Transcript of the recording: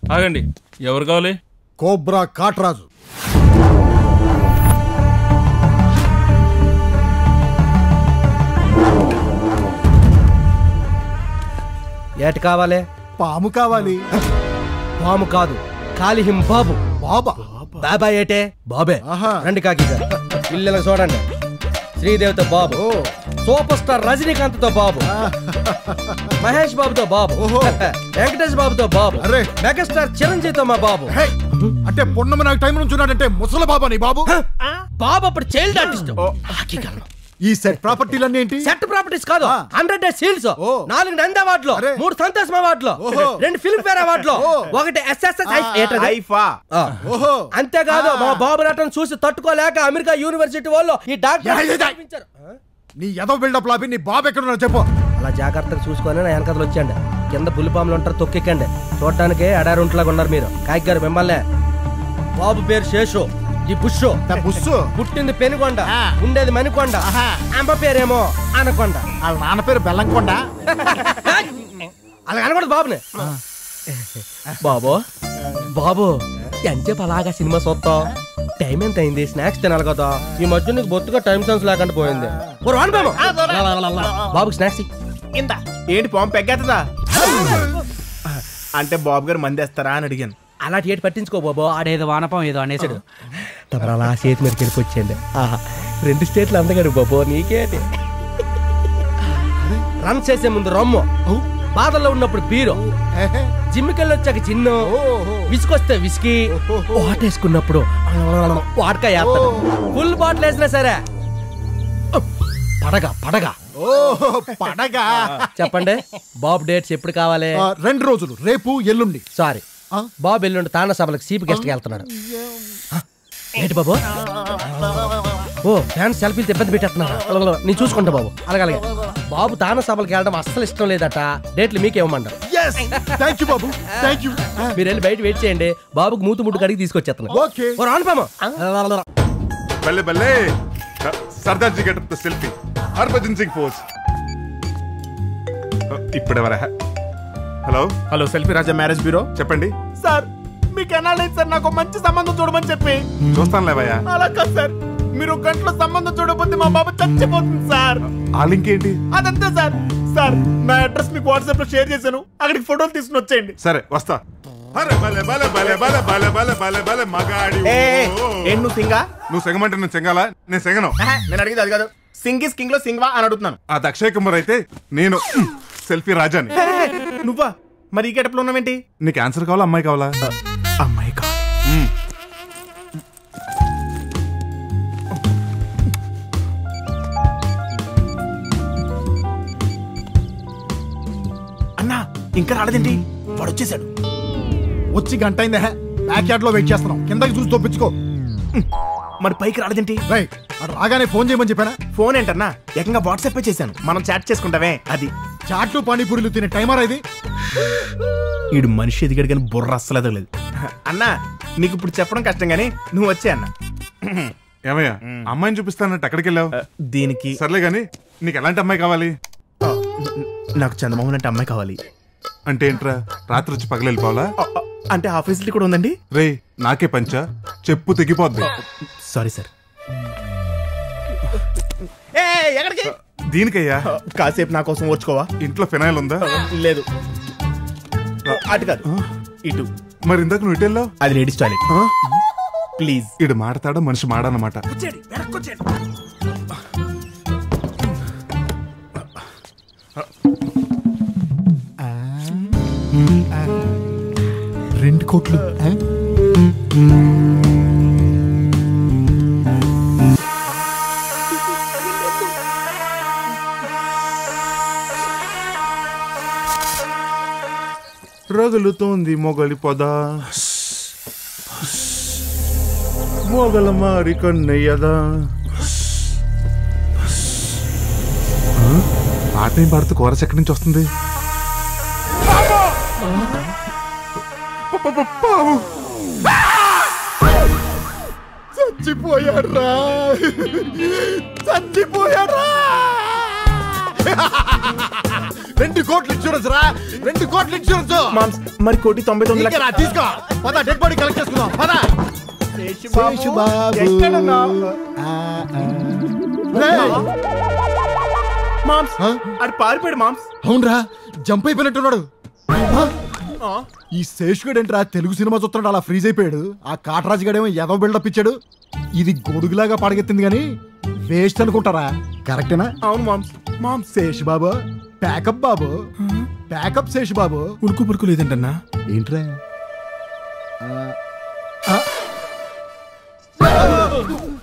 ఆగండి ఎవరు కావాలి కోబ్రా కాట్రాజు ఏటి కావాలి పాము కావాలి పాము కాదు కాలిహిం బాబు బాబా బాబా ఏటే బాబే ఆహా. రండి కాకి గారు ఇల్లెల చూడండి శ్రీదేవితో బాబు ఓ సూపర్ స్టార్ రజనీకాంత్ తో బాబు మహేష్ బాబుతో బాబు ఓహో. వెంకటేష్ బాబుతో బాబు అరే. మెగాస్టార్ చిరంజీవితో మా బాబు హే, అంటే పొన్నమ నాకు టైం నుంచి ఉన్నాడంటే ముసల బాబా నీ బాబు బాబు అప్పుడు చైల్డ్ ఆర్టిస్ట్ ఈ సెట్ ప్రాపర్టీలన్నీ ఏంటి సెట్ ప్రాపర్టీస్ కాదు ఆ. హండ్రెడ్ డేస్ సీల్స్ ఓ. నాలుగు నంది అవార్డులు అరే. మూడు సంతోష్ అవార్డులు ఓహో. రెండు ఫిల్మ్ ఫేర్ అవార్డులు ఓ. ఒకటి ఎస్ఎస్ఎస్ ఐఫా ఓహో అంతేకాదు ఆ. మా బాబు నటన చూసి తట్టుకోలేక అమెరికా యూనివర్సిటీ వాళ్ళు ఈ యా, డాక్టర్ యా, యా. చూపించారు. ఆ? నీ ఎదో బిల్డప్ లాపి నీ బాబు ఎక్కడున్నాడు చెప్పు అలా జాగ్రత్తగా చూసుకొని నా వెనకలు వచ్చాండి కింద పులిపాములు ఉంటారు తొక్కెక్కండి చూడటానికి అడారుంట్లాగా ఉన్నారు మీరు కాకి గారు మిమ్మల్ని బాబు పేరు శేషు ఈ బుష్ నా బుస్సు పుట్టింది పెనుకొండ ఆ. ఉండేది మణికొండ ఆహా. అమ్మ పేరేమో అనకొండ వాళ్ళ నాన్న పేరు బెల్లంకొండ అలా అనకూడదు బాబుని బాబు బాబు ఎంతసేపు అలాగా సినిమా చూస్తావు టైం ఎంత అయింది స్నాక్స్ తినాలి కదా ఈ మధ్య నీకు బొత్తుగా టైం సెన్స్ లేకుండా పోయింది ఓ రాను బాబు బాబుకి స్నాక్స్ ఇయ్యి. ఇంత ఏంటి పాము పెగ్గేస్తుందా అంటే బాబు గారు మందేస్తారా అని అడిగాను అలాంటి ఏటి పట్టించుకో బాబు ఆడేదో వానపం ఏదో అనేసాడు తమరు అలా చేతి మీదకి వెళ్ళిపోయింది ఆహా రెండు స్టేట్లు అందగాడు బాబు నీకేటి రన్ చేసే ముందు రమ్ము బాధల్లో ఉన్నప్పుడు బీరు జిమ్కి వచ్చాక చిన్ను విసుకొస్తే విసికి వాటేసుకున్నప్పుడు వాడకాయ వేస్తాడు ఫుల్ బాటిల్ వేసినా సరే పడగ పడగ ఓహో పడగా చెప్పండి బాబు డేట్స్ ఎప్పుడు కావాలి ఆ, రెండు రోజులు రేపు ఎల్లుండి సారీ ఆ? బాబు ఎల్లుండి తానా సభలకు సీపు గెస్ట్కి వెళ్తున్నాడు ఆ, ఏంటి బాబు ఓ ఫ్యాన్స్ సెల్ఫీలు ఇబ్బంది పెట్టేస్తున్నారు నేను చూసుకుంటా బాబు అలాగే అలాగే బాబు తానా సభలకు వెళ్ళడం అస్సలు ఇష్టం లేదట డేట్లు మీకే ఇవ్వమంటారు ఎస్ థ్యాంక్ యూ బాబు థ్యాంక్ యూ మీరు వెళ్ళి బయట వెయిట్ చేయండి బాబుకి మూతు ముట్టు కడిగి తీసుకొచ్చేస్తున్నా ఓకే ఓ రాను పాము బల్లే బల్లే Sardar ji getup selfie Harbhajan Singh force ఇప్పుడెవరా hello hello selfie Raja marriage bureau చెప్పండి సార్ మీకు ఎన్నాళ్ళు సార్ నాకు మంచి సంబంధం చూడమని చెప్పి చూస్తాను లేవయ్యా అలా కాదు సార్ మీరు ఒక గంటలో సంబంధం చూడకపోతే మా బాబు చచ్చిపోతుంది సార్ ఆ లింక్ ఏంటి అదంతే సార్ సార్ నా అడ్రస్ మీకు వాట్సాప్ లో షేర్ చేశాను అక్కడికి ఫోటోలు తీసుకుని వచ్చేయండి సరే వస్తా అరే బలే బలే బలే బలే బలే బలే బలే బలే మగాడి ఏ ఏం నువ్వు సింగా నువ్వు సెగమంటే నేను సెంగాలా నేను సెగను నేను అడిగేది అది కాదు సింగ్ ఇస్ కింగ్ లో సింగ్వా అని అడుగుతున్నాను ఆ దక్షయ్ కుమార్ అయితే నేను సెల్ఫీ రాజాని ఏ, నువ్వా మరి ఈ గెటప్లో ఉన్నావేంటి నీకు ఆన్సర్ కావాలా అమ్మాయి కావాలా అమ్మాయి కావాలి మ్మ్. అన్నా ఇంకా రాలేదేంటి వాడు వచ్చేసాడు వచ్చి గంట అయిందే బ్యాక్ యార్డ్ లో వెయిట్ చేస్తున్నాం కిందకి చూసి తొప్పించుకో మరి పైకి రాలేదేంటి రైట్ అటు రాగానే ఫోన్ చేయమని చెప్పానా ఫోన్ ఏంటన్నా ఏకంగా వాట్సాప్ చేశాను మనం చాట్ చేసుకుంటామే అది చాట్లు పానీపూరీలు తినే టైమర్ ఇది ఈడు మనిషి ఎదిగాడు కానీ బుర్ర అస్సలు ఎదగలేదు అన్నా నీకు ఇప్పుడు చెప్పడం కష్టం కానీ నువ్వు వచ్చే అన్న ఏమయ్యా అమ్మాయిని చూపిస్తానంటే ఎక్కడికి వెళ్ళావు దీనికి సర్లే గాని నీకు ఎలాంటి అమ్మాయి కావాలి ఆ, నాకు చందమోహన్ అంటే అమ్మాయి కావాలి అంటే ఏంట్రా రాత్రి వచ్చి పగలు వెళ్ళిపోవాలా ఆ, ఆ, అంటే ఆ ఫెసిలిటీ కూడా ఉందండి రే నాకే పంచా చెప్పు తెగిపోద్ది సారీ సార్ ఎక్కడికి దీనికయ్యా కాసేపు నా కోసం ఓర్చుకోవా ఇంట్లో ఫినాయిల్ ఉందా లేదు అటు కాదు ఇటు మరి ఇందాక నువ్వు ఇటు వెళ్ళావు అది లేడీస్ టాయిలెట్ ప్లీజ్ ఇడు మాడతాడా మనిషి మాడనమాట రెండు కోట్లు ఆ? రగులుతోంది మొగలి పొద మొగల మారి కన్నయ్యదా పాట ఏం పాడుతూ కోరస్ ఎక్కడి నుంచి వస్తుంది చచ్చిపోయాడ్రా చచ్చిపోయాడ్రా రెండు కోట్ల ఇన్సూరెన్స్ రా రెండు కోట్ల ఇన్సూరెన్స్ మామ్స్ మరి కోటి తొంభై తొమ్మిది ఇంకా రా, తీసుకో పద డెడ్ బాడీ కలెక్ట్ చేసుకుందాం పద శేషు బాబు. ఎక్కడున్నా? ఆ, ఆ. రేయ్, మామ్స్ ఆ? ఆడు పారిపోయాడు మామ్స్ అవునరా జంప్ అయిపోయినట్టున్నాడు ఆ? ఆ, ఈ శేషుగడు ఏంట్రా తెలుగు సినిమా చూస్తున్నాడు అలా ఫ్రీజ్ అయిపోయాడు ఆ కాటరాజు గడేమో ఏదో బిల్డప్ ఇచ్చాడు ఇది గొడుగులాగా పడగెత్తింది కానీ వేస్ట్ అనుకుంటారా కరెక్టేనా అవును మామ్స్ మామ్స్ శేష్ బాబు ప్యాకప్ బాబు ప్యాకప్ శేష్ బాబు ఉడుకు పురుకు లేదంటన్నా ఏంట్రా ఆ, ఆ.